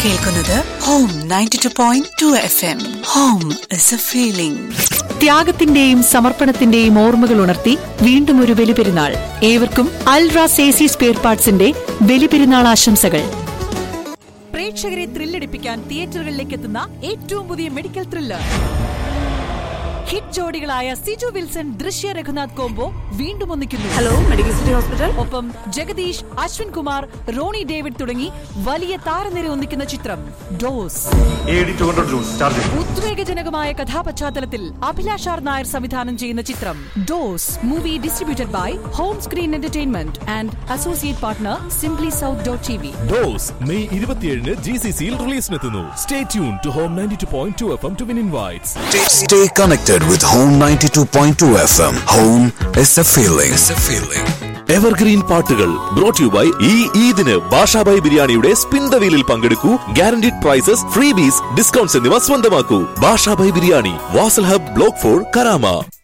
കേൾക്കുന്നത് home ninety two point two F M home is a feeling ത്യാഗത്തിന്റെയും സമർപ്പണത്തിന്റെയും ഓർമ്മകൾ ഉണർത്തി വീണ്ടും ഒരു ബലിപെരുന്നാൾ ഏവർക്കും അൽറാസ് എ സി സ്പെയർ പാർട്സിന്റെ ബലിപെരുന്നാൾ ആശംസകൾ പ്രേക്ഷകരെ ത്രില്ലടിപ്പിക്കാൻ തിയേറ്ററുകളിലേക്ക് എത്തുന്ന ഏറ്റവും പുതിയ മെഡിക്കൽ ത്രില്ലർ ഹിറ്റ് ജോഡികളായ സിജു വിൽസൺ ദൃശ്യ രഘുനാഥ് കോംബോ വീണ്ടും ഒന്നിക്കുന്നു ഹലോ മെഡിക്കൽ സിറ്റി ഹോസ്പിറ്റൽ ഒപ്പം ജഗദീഷ് അശ്വിൻ കുമാർ റോണി ഡേവിഡ് തുടങ്ങി വലിയ താരനിര ഒന്നിക്കുന്ന ചിത്രം dose A D two hundred juice charge ഉദ്വേഗജനകമായ കഥാപശ്ചാത്തലത്തിൽ അഭിലാഷ് ആർ നായർ സംവിധാനം ചെയ്യുന്ന ചിത്രം dose movie distributed by home screen entertainment and associate partner simply south dot T V dose May ഇരുപത്തിയേഴിന് ജി സി സിയിൽ റിലീസിനെത്തുന്നു stay tune to home ninety two point two F M to win invites Stay connected with Home 92.2 FM. Home is a feeling. It's a feeling. Evergreen പാട്ടുകൾ brought you by ഈ ഈദിന് ബാഷാബായ് ബിരിയാണിയുടെ spin the വീലിൽ പങ്കെടുക്കൂ guaranteed prizes freebies discounts എന്നിവ സ്വന്തമാക്കൂ Bashabhai biryani Wasl hub block four Karama